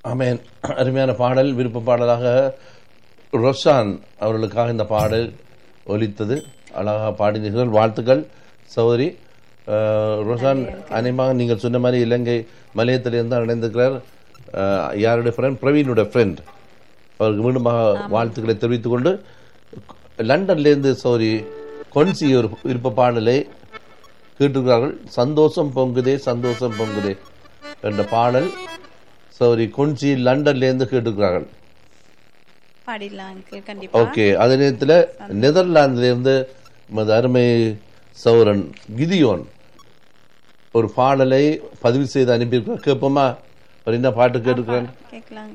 ஆமென் அருமையான பாடல் விருப்ப பாடலாக ரொஷான் அவர்களுக்காக இந்த பாடல் ஒலித்தது அழகாக பாடினீர்கள் வாழ்த்துக்கள் சௌதரி அஹ், ரொஷான் அநேகமாக நீங்கள் சொன்ன மாதிரி இலங்கை மலையத்திலிருந்து தான் இணைந்திருக்கிறார் அஹ், யாருடைய ஃப்ரெண்ட் பிரவீனுடைய ஃப்ரெண்ட் அவருக்கு மீண்டுமாக வாழ்த்துக்களை தெரிவித்துக் கொண்டு லண்டன்லேருந்து சௌரி கொன்சி ஒரு விருப்ப பாடலை கேட்டிருக்கிறார்கள் சந்தோஷம் பொங்குதே சந்தோஷம் பொங்குதே என்ற பாடல் சௌரி கொன்சி லண்டன்லேருந்து கேட்டிருக்கிறார்கள் பாடிடலாம் அங்கிள் கண்டிப்பா ஓகே அதே நேரத்தில் நெதர்லாந்திலிருந்து நமது அருமை சௌரன் கிதியோன் ஒரு பாடலை பதிவு செய்து அனுப்பியிருக்கிறார் கேட்போமா அவர் என்ன பாட்டு கேட்டிருக்கிறார் கேட்கலாம்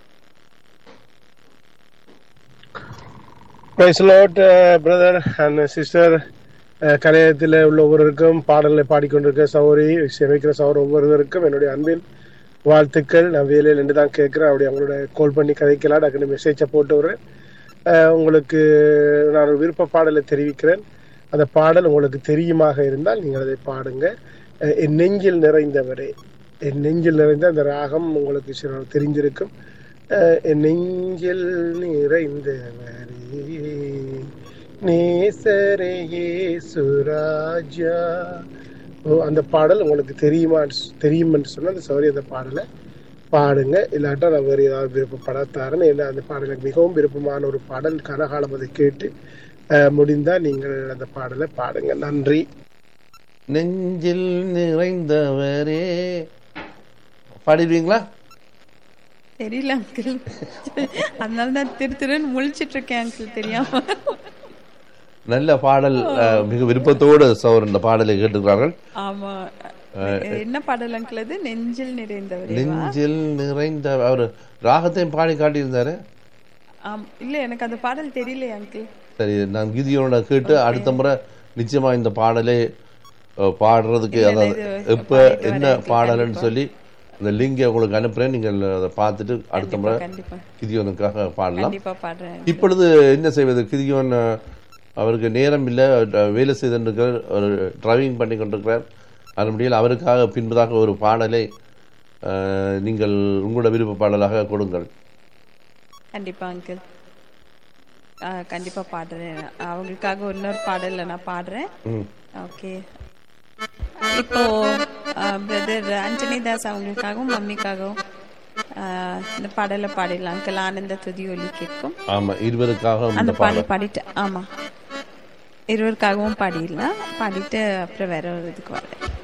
praise lord brother and sister கலையத்தில் உள்ள ஒவ்வொருவருக்கும் பாடலை பாடிக்கொண்டிருக்க சௌரி சேமிக்கிற சௌர் ஒவ்வொருவருக்கும் என்னுடைய அன்பின் வாழ்த்துக்கள் நான் வேலையில் நின்று தான் கேட்குறேன் அப்படி அவங்களோட கால் பண்ணி கதைக்கலாம் டக்குனு மெசேஜை போட்டு விடுறேன் அஹ், உங்களுக்கு நான் ஒரு விருப்ப பாடலை தெரிவிக்கிறேன் அந்த பாடல் உங்களுக்கு தெரியுமாக இருந்தால் நீங்கள் அதை பாடுங்க அஹ், என் நெஞ்சில் நிறைந்தவரே என் நெஞ்சில் நிறைந்த அந்த ராகம் உங்களுக்கு சில தெரிஞ்சிருக்கும் அஹ், என் நெஞ்சில் நிறைந்தவரே நேசரையே சுராஜா ஓ அந்த பாடல் உங்களுக்கு தெரியுமா தெரியுமென்று சொன்னா அந்த சௌரி அந்த பாடலை பாடுங்க இல்லாட்டா நான் வேறு ஏதாவது விருப்பப்படத்தாருன்னு ஏன்னா அந்த பாடல் எனக்கு மிகவும் விருப்பமான ஒரு பாடல் கனகாலம் அதை கேட்டு அஹ், முடிந்தா நீங்கள் அந்த பாடலை பாடுங்க நன்றி நெஞ்சில் நிறைந்தவரே பாடிடுவீங்களா தெரியல அங்கிள் அதனால தான் திரு திருன்னு முழிச்சிட்டு இருக்கேன் அங்கிள் தெரியாம நல்ல பாடல் அஹ், மிக விருப்பத்தோடு சௌர் இந்த பாடலை கேட்டிருக்கிறார்கள் ஆமா என்ன பாடல் அங்கிள் அது நெஞ்சில் நிறைந்தவர் நெஞ்சில் நிறைந்த அவர் ராகத்தையும் பாடி காட்டியிருந்தாரு ஆம் இல்ல எனக்கு அந்த பாடல் தெரியல அங்கிள் சரி நான் கீதியோட கேட்டு அடுத்த முறை நிச்சயமா இந்த பாடலை அஹ், பாடுறதுக்கு அதாவது எப்ப என்ன பாடல்னு சொல்லி இந்த லிங்கை உங்களுக்கு அனுப்புறேன் நீங்கள் அதை பார்த்துட்டு அடுத்த முறை கண்டிப்பா கிதியோனுக்காக பாடலாம் கண்டிப்பா பாடுறேன் இப்பொழுது என்ன செய்வது கிதியோன் அஹ், அவருக்கு நேரம் இல்லை அஹ், வேலை செய்திருக்கிறார் அவர் டிரைவிங் பண்ணி கொண்டிருக்கிறார் அதன்படியில் அவருக்காக பின்பதாக ஒரு பாடலை அஹ், நீங்கள் உங்களோட விருப்ப பாடலாக கொடுங்கள் கண்டிப்பா அங்கிள் கண்டிப்பா பாடுறேன் அவங்களுக்காக இன்னொரு பாடல்ல நான் பாடுறேன் ம். ஓகே இப்போ பிரதர் அஞ்சனி தாஸ் அவங்களுக்காகவும் மம்மிக்காகவும் ஆஹ், இந்த பாடலை பாடிடலாம் அங்கிள் ஆனந்த துதி ஒலி கேட்கும் ஆமா இருவருக்காக அந்த இந்த பாடல் பாடல் பாடிட்டு ஆமா இருவருக்காகவும் பாடிடலாம் பாடிட்டு அப்புறம் வேற ஒரு இதுக்கு வரேன்